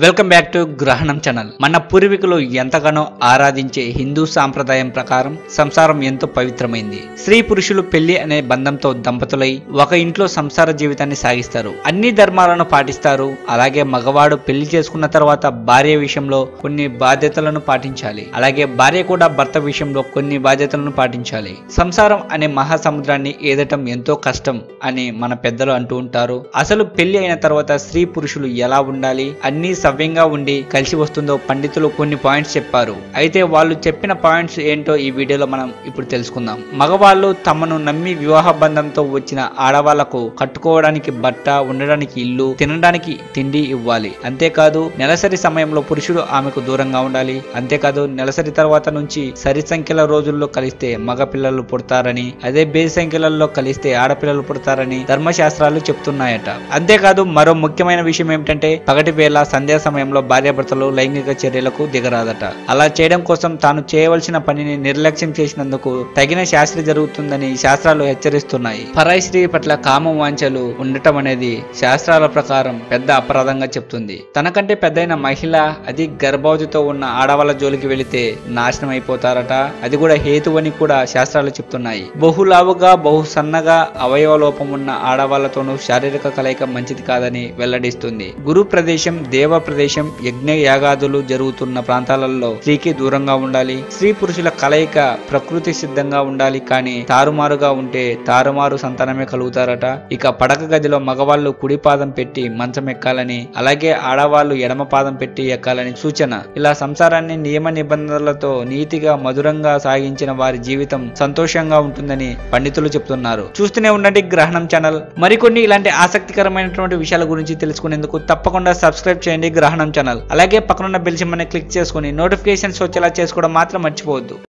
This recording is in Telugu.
welcome back to Grahanam channel మన పూర్వీకులు ఎంతగానో ఆరాధించే హిందూ సాంప్రదాయం ప్రకారం సంసారం ఎంతో పవిత్రమైంది స్త్రీ పురుషులు పెళ్లి అనే బంధంతో దంపతులై ఒక ఇంట్లో సంసార జీవితాన్ని సాగిస్తారు అన్ని ధర్మాలను పాటిస్తారు అలాగే మగవాడు పెళ్లి చేసుకున్న తర్వాత భార్య విషయంలో కొన్ని బాధ్యతలను పాటించాలి అలాగే భార్య కూడా భర్త విషయంలో కొన్ని బాధ్యతలను పాటించాలి సంసారం అనే మహాసముద్రాన్ని ఏదటం ఎంతో కష్టం అని మన పెద్దలు అంటూ ఉంటారు అసలు పెళ్లి అయిన తర్వాత స్త్రీ పురుషులు ఎలా ఉండాలి అన్ని సవ్యంగా ఉండి కలిసి వస్తుందో పండితులు కొన్ని పాయింట్స్ చెప్పారు అయితే వాళ్ళు చెప్పిన పాయింట్స్ ఏంటో ఈ వీడియోలో మనం ఇప్పుడు తెలుసుకుందాం మగవాళ్ళు తమను నమ్మి వివాహ బంధంతో వచ్చిన ఆడవాళ్లకు కట్టుకోవడానికి బట్ట ఉండడానికి ఇల్లు తినడానికి తిండి ఇవ్వాలి అంతేకాదు నెలసరి సమయంలో పురుషుడు ఆమెకు దూరంగా ఉండాలి అంతేకాదు నెలసరి తర్వాత నుంచి సరి సంఖ్యల రోజుల్లో కలిస్తే మగ పిల్లలు పుడతారని అదే బేసి సంఖ్యలలో కలిస్తే ఆడపిల్లలు పుడతారని ధర్మశాస్త్రాలు చెప్తున్నాయట అంతేకాదు మరో ముఖ్యమైన విషయం ఏమిటంటే పగటి వేళ సంధ్యా సమయంలో భార్యాభర్తలు లైంగిక చర్యలకు దిగరాదట అలా చేయడం కోసం తాను చేయవలసిన పనిని నిర్లక్ష్యం చేసినందుకు తగిన శాస్త్రి జరుగుతుందని శాస్త్రాలు హెచ్చరిస్తున్నాయి పరాయి స్త్రీ పట్ల కామ వాంఛలు ఉండటం అనేది శాస్త్రాల ప్రకారం పెద్ద అపరాధంగా చెప్తుంది తనకంటే పెద్దయిన మహిళ అది గర్భవతితో ఉన్న ఆడవాళ్ళ జోలికి వెళితే నాశనం అయిపోతారట అది కూడా హేతు అని కూడా శాస్త్రాలు చెప్తున్నాయి బహులావుగా బహు సన్నగా అవయవ లోపం ఉన్న ఆడవాళ్లతోనూ శారీరక కలయిక మంచిది కాదని వెల్లడిస్తుంది గురు ప్రదేశం దేవ ప్రదేశం యజ్ఞ యాగాదులు జరుగుతున్న ప్రాంతాలలో స్త్రీకి దూరంగా ఉండాలి స్త్రీ పురుషుల కలయిక ప్రకృతి సిద్ధంగా ఉండాలి కానీ తారుమారుగా ఉంటే తారుమారు సంతానమే కలుగుతారట ఇక పడక గదిలో మగవాళ్ళు కుడి పాదం పెట్టి మంచం ఎక్కాలని అలాగే ఆడవాళ్ళు ఎడమ పాదం పెట్టి ఎక్కాలని సూచన ఇలా సంసారాన్ని నియమ నిబంధనలతో నీతిగా మధురంగా సాగించిన వారి జీవితం సంతోషంగా ఉంటుందని పండితులు చెప్తున్నారు చూస్తూనే ఉండండి గ్రహణం ఛానల్ మరికొన్ని ఇలాంటి ఆసక్తికరమైనటువంటి విషయాల గురించి తెలుసుకునేందుకు తప్పకుండా సబ్స్క్రైబ్ చేయండి గ్రహణం ఛానల్ అలాగే పక్కనున్న బెల్ సింబల్ని క్లిక్ చేసుకుని నోటిఫికేషన్స్ వచ్చేలా చేసుకోవడం మాత్రం మర్చిపోవద్దు